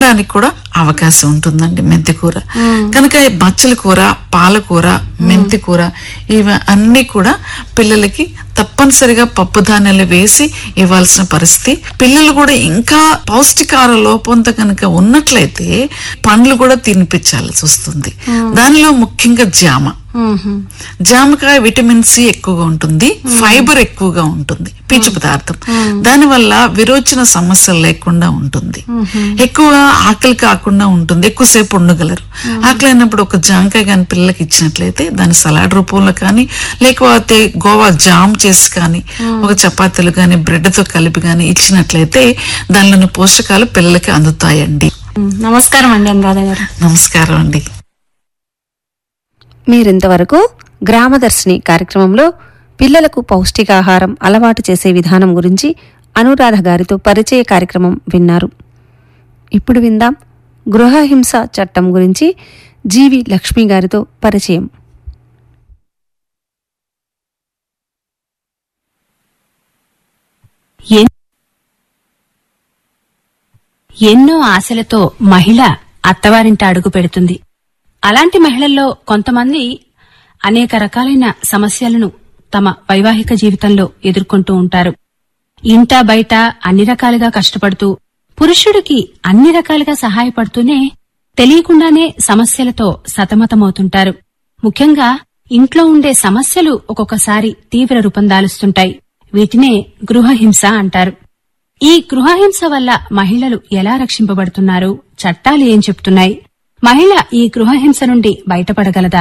రావడానికి కూడా అవకాశం ఉంటుందండి మెంతి కూర కనుక ఈ బచ్చల కూర పాలకూర మెంతి కూర ఇవి అన్ని కూడా పిల్లలకి తప్పనిసరిగా పప్పు ధాన్యాలు వేసి ఇవ్వాల్సిన పరిస్థితి పిల్లలు కూడా ఇంకా పౌష్టికార లోపంతో కనుక ఉన్నట్లయితే పండ్లు కూడా తినిపించాల్సి వస్తుంది దానిలో ముఖ్యంగా జామ జామకాయ విటమిన్ సి ఎక్కువగా ఉంటుంది ఫైబర్ ఎక్కువగా ఉంటుంది పీచు పదార్థం దానివల్ల విరోచన సమస్యలు లేకుండా ఉంటుంది ఎక్కువగా ఆకలి కాకుండా ఉంటుంది ఎక్కువసేపు ఉండగలరు ఆకలి అయినప్పుడు ఒక జామకాయ కానీ పిల్లలకి ఇచ్చినట్లయితే దాని సలాడ్ రూపంలో కానీ లేకపోతే గోవా జామ్ చేసి కానీ ఒక చపాతీలు కానీ బ్రెడ్ తో కలిపి కానీ ఇచ్చినట్లయితే దానిలోని పోషకాలు పిల్లలకి అందుతాయండి ఉమ్, నమస్కారం అండి అనురాధ గారు నమస్కారం అండి మీరింతవరకు గ్రామదర్శిని కార్యక్రమంలో పిల్లలకు పౌష్టికాహారం అలవాటు చేసే విధానం గురించి అనురాధ గారితో పరిచయ కార్యక్రమం విన్నారు ఇప్పుడు విందాం గృహహింస చట్టం గురించి జీవి లక్ష్మి గారితో పరిచయం ఎన్- ఎన్నో ఆశలతో మహిళ అత్తవారింట అడుగు పెడుతుంది అలాంటి మహిళల్లో కొంతమంది అనేక రకాలైన సమస్యలను తమ వైవాహిక జీవితంలో ఎదుర్కొంటూ ఉంటారు ఇంట బయట అన్ని రకాలుగా కష్టపడుతూ పురుషుడికి అన్ని రకాలుగా సహాయపడుతూనే తెలియకుండానే సమస్యలతో సతమతమవుతుంటారు ముఖ్యంగా ఇంట్లో ఉండే సమస్యలు ఒక్కొక్కసారి తీవ్ర రూపం దాలుస్తుంటాయి వీటినే గృహహింస అంటారు ఈ గృహహింస వల్ల మహిళలు ఎలా రక్షింపబడుతున్నారు చట్టాలు ఏం చెప్తున్నాయి మహిళ ఈ గృహహింస నుండి బయటపడగలదా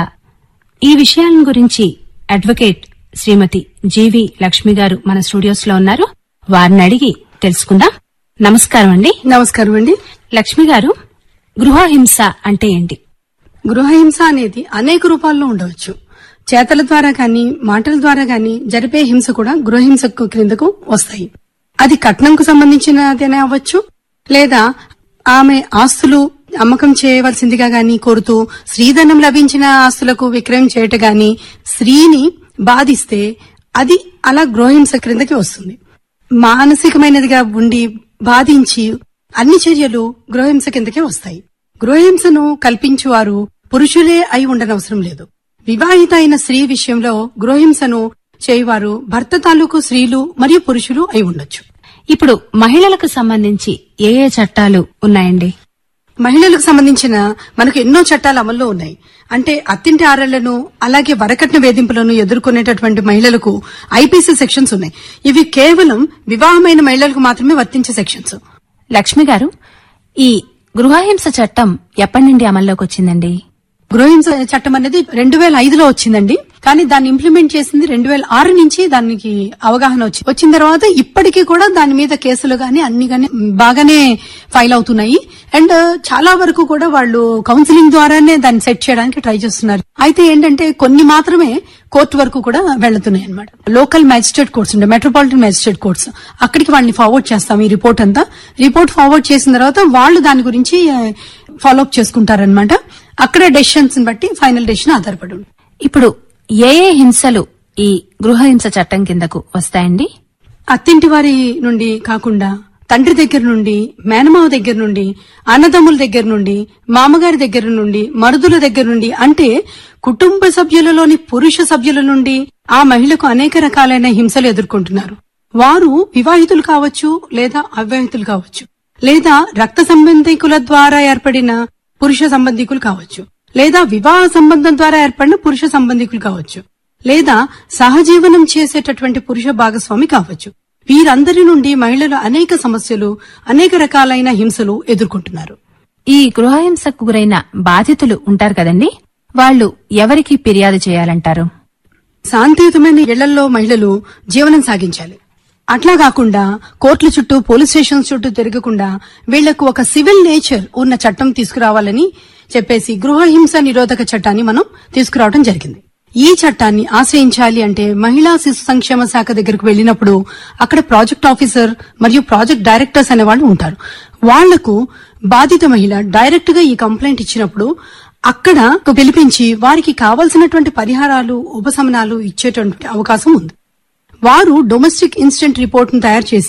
ఈ విషయాలను గురించి అడ్వకేట్ శ్రీమతి జీవి లక్ష్మి గారు మన స్టూడియోస్ లో ఉన్నారు వారిని అడిగి తెలుసుకుందాం నమస్కారం అండి నమస్కారం అండి లక్ష్మి గారు గృహహింస అంటే ఏంటి గృహహింస అనేది అనేక రూపాల్లో ఉండవచ్చు చేతల ద్వారా గాని మాటల ద్వారా గాని జరిపే హింస కూడా గృహహింస క్రిందకు వస్తాయి అది కట్నంకు సంబంధించినదేనే అవ్వచ్చు లేదా ఆమె ఆస్తులు అమ్మకం చేయవలసిందిగా గాని కోరుతూ స్త్రీధనం లభించిన ఆస్తులకు విక్రయం చేయట గాని స్త్రీని బాధిస్తే అది అలా గృహహింస క్రిందకి వస్తుంది మానసికమైనదిగా ఉండి బాధించి అన్ని చర్యలు గృహహింస కిందకే వస్తాయి గృహహింసను కల్పించువారు పురుషులే అయి ఉండనవసరం లేదు వివాహిత అయిన స్త్రీ విషయంలో గృహహింసను చేయువారు భర్త తాలూకు స్త్రీలు మరియు పురుషులు అయి ఉండొచ్చు ఇప్పుడు మహిళలకు సంబంధించి ఏ ఏ చట్టాలు ఉన్నాయండి మహిళలకు సంబంధించిన మనకు ఎన్నో చట్టాలు అమల్లో ఉన్నాయి అంటే అత్తింటి ఆరళ్లను అలాగే వరకట్న వేధింపులను ఎదుర్కొనేటటువంటి మహిళలకు ఐపీసీ సెక్షన్స్ ఉన్నాయి ఇవి కేవలం వివాహమైన మహిళలకు మాత్రమే వర్తించే సెక్షన్స్ లక్ష్మి గారు ఈ గృహహింస చట్టం ఎప్పటి నుండి అమల్లోకి వచ్చిందండి గృహహింస చట్టం అనేది రెండు వేల ఐదులో వచ్చిందండి కానీ దాన్ని ఇంప్లిమెంట్ చేసింది రెండు వేల ఆరు నుంచి దానికి అవగాహన వచ్చి వచ్చిన తర్వాత ఇప్పటికీ కూడా దాని మీద కేసులు గాని అన్ని గాని బాగానే ఫైల్ అవుతున్నాయి అండ్ చాలా వరకు కూడా వాళ్ళు కౌన్సిలింగ్ ద్వారానే దాన్ని సెట్ చేయడానికి ట్రై చేస్తున్నారు అయితే ఏంటంటే కొన్ని మాత్రమే కోర్టు వరకు కూడా వెళ్తున్నాయి అనమాట లోకల్ మ్యాజిస్ట్రేట్ కోర్ట్స్ ఉంటాయి మెట్రోపాలిటన్ మ్యాజిస్ట్రేట్ కోర్ట్స్ అక్కడికి వాళ్ళని ఫార్వర్డ్ చేస్తాం ఈ రిపోర్ట్ అంతా రిపోర్ట్ ఫార్వర్డ్ చేసిన తర్వాత వాళ్ళు దాని గురించి ఫాలో అప్ చేసుకుంటారనమాట అక్కడ డెసిషన్స్ బట్టి ఫైనల్ డెసిషన్ ఆధారపడి ఉంటుంది. ఇప్పుడు ఏ ఏ హింసలు ఈ గృహహింస చట్టం కిందకు వస్తాయండి అత్తింటి వారి నుండి కాకుండా తండ్రి దగ్గర నుండి మేనమావ దగ్గర నుండి అన్నదమ్ముల దగ్గర నుండి మామగారి దగ్గర నుండి మరుదుల దగ్గర నుండి అంటే కుటుంబ సభ్యులలోని పురుష సభ్యుల నుండి ఆ మహిళకు అనేక రకాలైన హింసలు ఎదుర్కొంటున్నారు వారు వివాహితులు కావచ్చు లేదా అవివాహితులు కావచ్చు లేదా రక్త సంబంధికుల ద్వారా ఏర్పడిన పురుష సంబంధికులు కావచ్చు లేదా వివాహ సంబంధం ద్వారా ఏర్పడిన పురుష సంబంధికులు కావచ్చు లేదా సహజీవనం చేసేటటువంటి పురుష భాగస్వామి కావచ్చు వీరందరి నుండి మహిళలు అనేక సమస్యలు అనేక రకాలైన హింసలు ఎదుర్కొంటున్నారు ఈ గృహహింసకు గురైన బాధితులు ఉంటారు కదండి వాళ్ళు ఎవరికి ఫిర్యాదు చేయాలంటారు శాంతియుతమైన ఇళ్లలో మహిళలు జీవనం సాగించాలి అట్లా కాకుండా కోర్టుల చుట్టూ పోలీస్ స్టేషన్స్ చుట్టూ తిరగకుండా వీళ్లకు ఒక సివిల్ నేచర్ ఉన్న చట్టం తీసుకురావాలని చెప్పేసి గృహహింస నిరోధక చట్టాన్ని మనం తీసుకురావడం జరిగింది ఈ చట్టాన్ని ఆశ్రయించాలి అంటే మహిళా శిశు సంక్షేమ శాఖ దగ్గరకు వెళ్ళినప్పుడు అక్కడ ప్రాజెక్ట్ ఆఫీసర్ మరియు ప్రాజెక్ట్ డైరెక్టర్స్ అనే వాళ్ళు ఉంటారు వాళ్లకు బాధిత మహిళ డైరెక్ట్ గా ఈ కంప్లైంట్ ఇచ్చినప్పుడు అక్కడ పిలిపించి వారికి కావలసినటువంటి పరిహారాలు ఉపశమనాలు ఇచ్చేటువంటి అవకాశం ఉంది వారు డొమెస్టిక్ ఇన్సిడెంట్ రిపోర్ట్ ను తయారు చేసి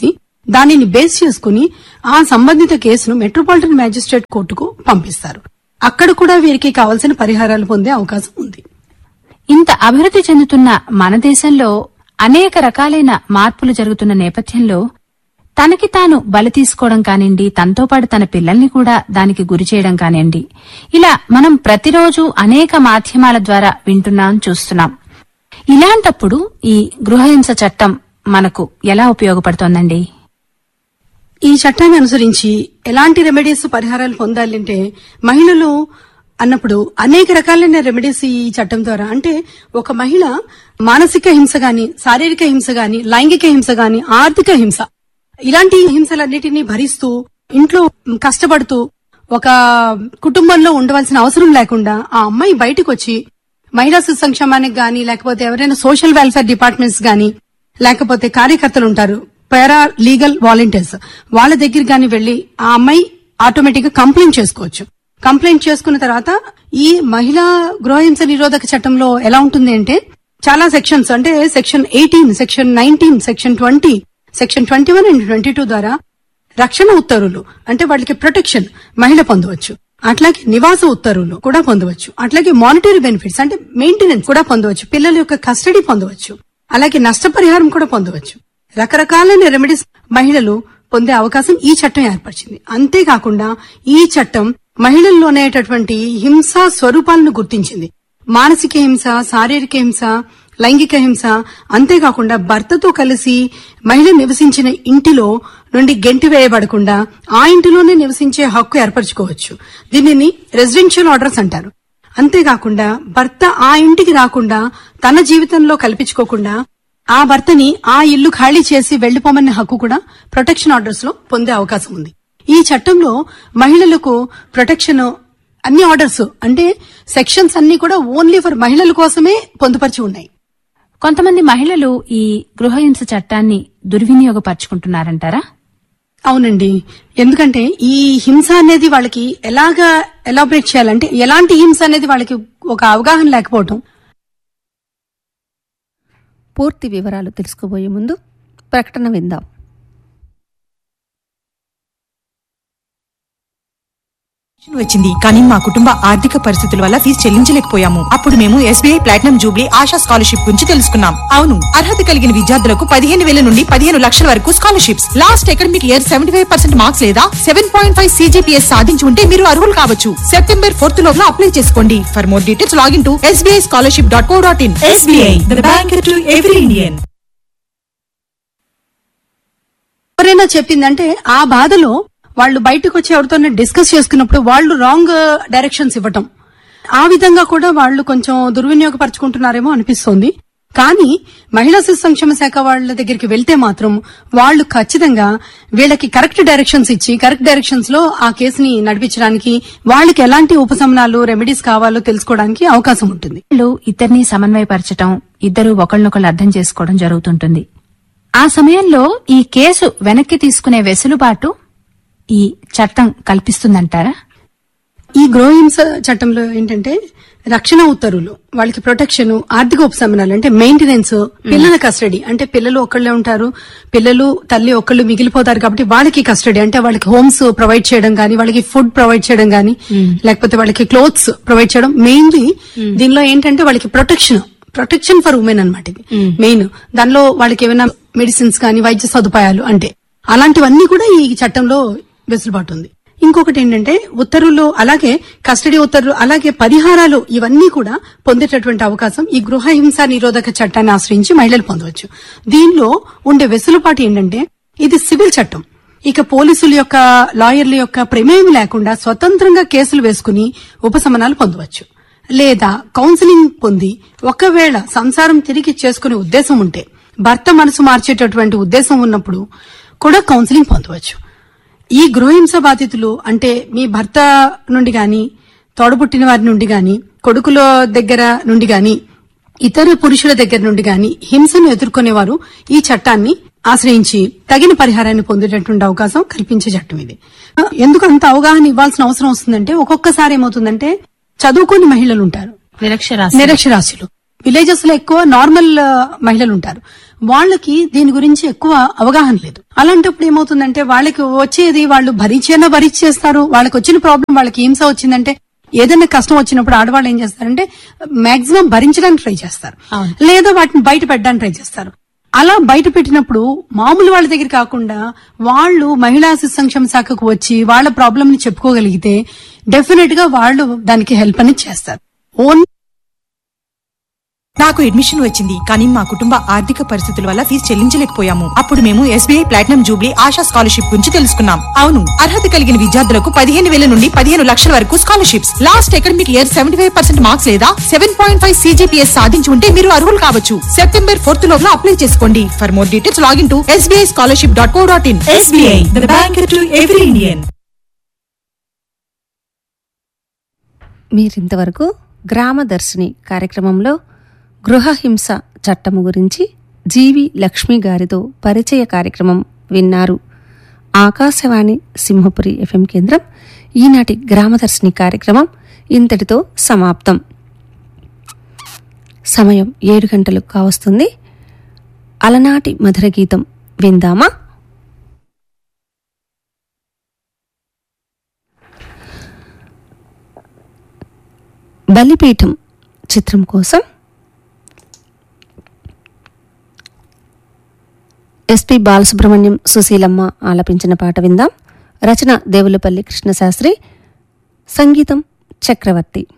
దానిని బేస్ చేసుకుని ఆ సంబంధిత కేసును మెట్రోపాలిటన్ మ్యాజిస్ట్రేట్ కోర్టుకు పంపిస్తారు అక్కడ కూడా వీరికి కావాల్సిన పరిహారాలు పొందే అవకాశం ఉంది ఇంత అభివృద్ధి చెందుతున్న మన దేశంలో అనేక రకాలైన మార్పులు జరుగుతున్న నేపథ్యంలో తనకి తాను బలి తీసుకోవడం కానివ్వండి తనతో పాటు తన పిల్లల్ని కూడా దానికి గురి చేయడం కానివ్వండి ఇలా మనం ప్రతిరోజు అనేక మాధ్యమాల ద్వారా వింటున్నాం చూస్తున్నాం ఇలాంటప్పుడు ఈ గృహహింస చట్టం మనకు ఎలా ఉపయోగపడుతోందండి ఈ చట్టాన్ని అనుసరించి ఎలాంటి రెమెడీస్ పరిహారాలు పొందాలంటే మహిళలు అన్నప్పుడు అనేక రకాలైన రెమెడీస్ ఈ చట్టం ద్వారా అంటే ఒక మహిళ మానసిక హింస గాని శారీరక హింస గాని లైంగిక హింస గాని ఆర్థిక హింస ఇలాంటి హింసలన్నిటినీ భరిస్తూ ఇంట్లో కష్టపడుతూ ఒక కుటుంబంలో ఉండవలసిన అవసరం లేకుండా ఆ అమ్మాయి బయటకు వచ్చి మహిళా శిశు సంక్షేమానికి గాని లేకపోతే ఎవరైనా సోషల్ వెల్ఫేర్ డిపార్ట్మెంట్స్ గాని లేకపోతే కార్యకర్తలు ఉంటారు పారా లీగల్ వాలంటీర్స్ వాళ్ళ దగ్గర గాని వెళ్లి ఆ అమ్మాయి ఆటోమేటిక్ గా కంప్లైంట్ చేసుకోవచ్చు కంప్లైంట్ చేసుకున్న తర్వాత ఈ మహిళా గృహహింస నిరోధక చట్టంలో ఎలా ఉంటుంది అంటే చాలా సెక్షన్స్ అంటే section eighteen section nineteen section twenty section twenty one and twenty two ద్వారా రక్షణ ఉత్తర్వులు అంటే వాళ్ళకి ప్రొటెక్షన్ మహిళ పొందవచ్చు అట్లాగే నివాస ఉత్తర్వులు కూడా పొందవచ్చు అట్లాగే మానిటరీ బెనిఫిట్స్ అంటే మెయింటెనెన్స్ కూడా పొందవచ్చు పిల్లల యొక్క కస్టడీ పొందవచ్చు అలాగే నష్టపరిహారం కూడా పొందవచ్చు రకరకాలైన రెమెడీస్ మహిళలు పొందే అవకాశం ఈ చట్టం ఏర్పరిచింది అంతేకాకుండా ఈ చట్టం మహిళల్లోనేటటువంటి హింసా స్వరూపాలను గుర్తించింది మానసిక హింస శారీరక హింస లైంగిక హింస అంతేకాకుండా భర్తతో కలిసి మహిళ నివసించిన ఇంటిలో నుండి గెంటి వేయబడకుండా ఆ ఇంటిలోనే నివసించే హక్కు ఏర్పరచుకోవచ్చు దీనిని రెసిడెన్షియల్ ఆర్డర్స్ అంటారు అంతేకాకుండా భర్త ఆ ఇంటికి రాకుండా తన జీవితంలో కల్పించుకోకుండా ఆ భర్తని ఆ ఇల్లు ఖాళీ చేసి వెళ్లిపోమనే హక్కు కూడా ప్రొటెక్షన్ ఆర్డర్స్ లో పొందే అవకాశం ఉంది ఈ చట్టంలో మహిళలకు ప్రొటెక్షన్ అన్ని ఆర్డర్స్ అంటే సెక్షన్స్ అన్ని కూడా ఓన్లీ ఫర్ మహిళల కోసమే పొందుపరిచి ఉన్నాయి కొంతమంది మహిళలు ఈ గృహహింస చట్టాన్ని దుర్వినియోగపరుచుకుంటున్నారంటారా అవునండి ఎందుకంటే ఈ హింస అనేది వాళ్ళకి ఎలాగా ఎలాబరేట్ చేయాలంటే ఎలాంటి హింస అనేది వాళ్ళకి ఒక అవగాహన లేకపోవటం పూర్తి వివరాలు తెలుసుకోబోయే ముందు ప్రకటన విందాం వచ్చింది కానీ మా కుటుంబ ఆర్థిక పరిస్థితుల వల్ల ఫీజు చెల్లించలేకపోయాము అప్పుడు మేము SBI platinum jubilee Asha scholarship గురించి తెలుసుకున్నాం అవును అర్హత కలిగిన విద్యార్థులకు పదిహేను వేల నుండి పదిహేను లక్షల వరకు scholarships last academic year seventy five percent marks లేదా సెవెన్ పాయింట్ ఫైవ్ సీజీపీఎస్ సాధించి ఉంటే మీరు అర్హులు కావచ్చు సెప్టెంబర్ ఫోర్త్ లోపల అప్లై చేసుకోండి for more details login to SBI scholarship dot co dot in SBI the bank to every Indian ఎవరైనా చెప్పిందంటే ఆ బాధలో వాళ్ళు బయటకు వచ్చి ఎవరితోనే డిస్కస్ చేసుకున్నప్పుడు వాళ్ళు రాంగ్ డైరెక్షన్స్ ఇవ్వటం ఆ విధంగా కూడా వాళ్ళు కొంచెం దుర్వినియోగపరుచుకుంటున్నారేమో అనిపిస్తోంది కానీ మహిళా శిశు సంక్షేమ శాఖ వాళ్ళ దగ్గరికి వెళ్తే మాత్రం వాళ్ళు ఖచ్చితంగా వీళ్ళకి కరెక్ట్ డైరెక్షన్స్ ఇచ్చి కరెక్ట్ డైరెక్షన్స్ లో ఆ కేసుని నడిపించడానికి వాళ్ళకి ఎలాంటి ఉపశమనాలు రెమెడీస్ కావాలో తెలుసుకోవడానికి అవకాశం ఉంటుంది వాళ్ళు ఇద్దరిని సమన్వయపరచటం ఇద్దరు ఒకళ్ళనొకళ్ళు అర్థం చేసుకోవడం జరుగుతుంటుంది ఆ సమయంలో ఈ కేసు వెనక్కి తీసుకునే వెసులుబాటు ఈ చట్టం కల్పిస్తుందంటారా ఈ గృహహింస చట్టంలో ఏంటంటే రక్షణ ఉత్తర్వులు వాళ్ళకి ప్రొటెక్షన్ ఆర్థిక ఉపశమనాలు అంటే మెయింటెనెన్స్ పిల్లల కస్టడీ అంటే పిల్లలు ఒక్కళ్ళే ఉంటారు పిల్లలు తల్లి ఒక్కళ్ళు మిగిలిపోతారు కాబట్టి వాళ్ళకి కస్టడీ అంటే వాళ్ళకి హోమ్స్ ప్రొవైడ్ చేయడం గానీ వాళ్ళకి ఫుడ్ ప్రొవైడ్ చేయడం గానీ లేకపోతే వాళ్ళకి క్లోత్స్ ప్రొవైడ్ చేయడం మెయిన్లీ దీనిలో ఏంటంటే వాళ్ళకి ప్రొటెక్షన్ ప్రొటెక్షన్ ఫర్ ఉమెన్ అనమాట ఇది మెయిన్ దానిలో వాళ్ళకి ఏమైనా మెడిసిన్స్ కానీ వైద్య సదుపాయాలు అంటే అలాంటివన్నీ కూడా ఈ చట్టంలో వెసులుబాటు ఉంది ఇంకొకటి ఏంటంటే ఉత్తర్వులు అలాగే కస్టడీ ఉత్తర్వులు అలాగే పరిహారాలు ఇవన్నీ కూడా పొందేటటువంటి అవకాశం ఈ గృహ హింస నిరోధక చట్టాన్ని ఆశ్రయించి మహిళలు పొందవచ్చు దీనిలో ఉండే వెసులుబాటు ఏంటంటే ఇది సివిల్ చట్టం ఇక పోలీసుల యొక్క లాయర్ల యొక్క ప్రమేయం లేకుండా స్వతంత్రంగా కేసులు వేసుకుని ఉపశమనాలు పొందవచ్చు లేదా కౌన్సిలింగ్ పొంది ఒకవేళ సంసారం తిరిగి చేసుకునే ఉద్దేశం ఉంటే భర్త మనసు మార్చేటటువంటి ఉద్దేశం ఉన్నప్పుడు కూడా కౌన్సిలింగ్ పొందవచ్చు ఈ గృహహింస బాధితులు అంటే మీ భర్త నుండి గాని తోడబుట్టిన వారి నుండి గాని కొడుకుల దగ్గర నుండి గాని ఇతర పురుషుల దగ్గర నుండి గాని హింసను ఎదుర్కొనేవారు ఈ చట్టాన్ని ఆశ్రయించి తగిన పరిహారాన్ని పొందేటటువంటి అవకాశం కల్పించే చట్టం ఇది ఎందుకు అంత అవగాహన ఇవ్వాల్సిన అవసరం వస్తుందంటే ఒక్కొక్కసారి ఏమవుతుందంటే చదువుకోని మహిళలు ఉంటారు నిరక్షరాస్యత నిరక్షరాస్యులు విలేజెస్ లో ఎక్కువ నార్మల్ ఆ, మహిళలు ఉంటారు వాళ్ళకి దీని గురించి ఎక్కువ అవగాహన లేదు అలాంటప్పుడు ఏమవుతుందంటే వాళ్ళకి వచ్చేది వాళ్ళు భరించేనా భరించేస్తారు వాళ్ళకి వచ్చిన ప్రాబ్లం వాళ్ళకి హింస వచ్చిందంటే ఏదైనా కష్టం వచ్చినప్పుడు ఆడవాళ్ళు ఏం చేస్తారంటే మాక్సిమం భరించడానికి ట్రై చేస్తారు లేదా వాటిని బయట పెట్టడానికి ట్రై చేస్తారు అలా బయట పెట్టినప్పుడు మామూలు వాళ్ళ దగ్గర కాకుండా వాళ్ళు మహిళా శిశు సంక్షేమ శాఖకు వచ్చి వాళ్ళ ప్రాబ్లం ని చెప్పుకోగలిగితే డెఫినెట్ గా వాళ్ళు దానికి హెల్ప్ అనేది చేస్తారు ఓన్ నాకు అడ్మిషన్ వచ్చింది కానీ మా కుటుంబ ఆర్థిక పరిస్థితుల వల్ల ఫీజు చెల్లించలేకపోయాము అప్పుడు మేము SBI platinum jubilee Asha scholarship గురించి తెలుసుకున్నాం అవును అర్హత కలిగిన విద్యార్థులకు పదిహేను వేల నుండి పదిహేను లక్షల వరకు scholarships last academic year seventy five percent marks లేదా సెవెన్ పాయింట్ ఫైవ్ సీజీపీఎస్ సాధించి ఉంటే మీరు అర్హులు కావచ్చు సెప్టెంబర్ ఫోర్త్ లోపల అప్లై చేసుకోండి for more details login to SBI scholarship dot co dot in SBI bank to every Indian మీరింతవరకు గ్రామదర్శిని కార్యక్రమంలో గృహహింస చట్టము గురించి జీవి లక్ష్మి గారితో పరిచయ కార్యక్రమం విన్నారు ఆకాశవాణి సింహపురి ఎఫ్ఎం కేంద్రం ఈనాటి గ్రామదర్శిని కార్యక్రమం ఇంతటితో సమాప్తం సమయం ఏడు గంటలు కావస్తుంది అలనాటి మధుర గీతం విందామా బలిపీఠం చిత్రం కోసం ఎస్పి బాలసుబ్రహ్మణ్యం సుశీలమ్మ ఆలపించిన పాట విందాం రచన దేవులపల్లి కృష్ణశాస్త్రి సంగీతం చక్రవర్తి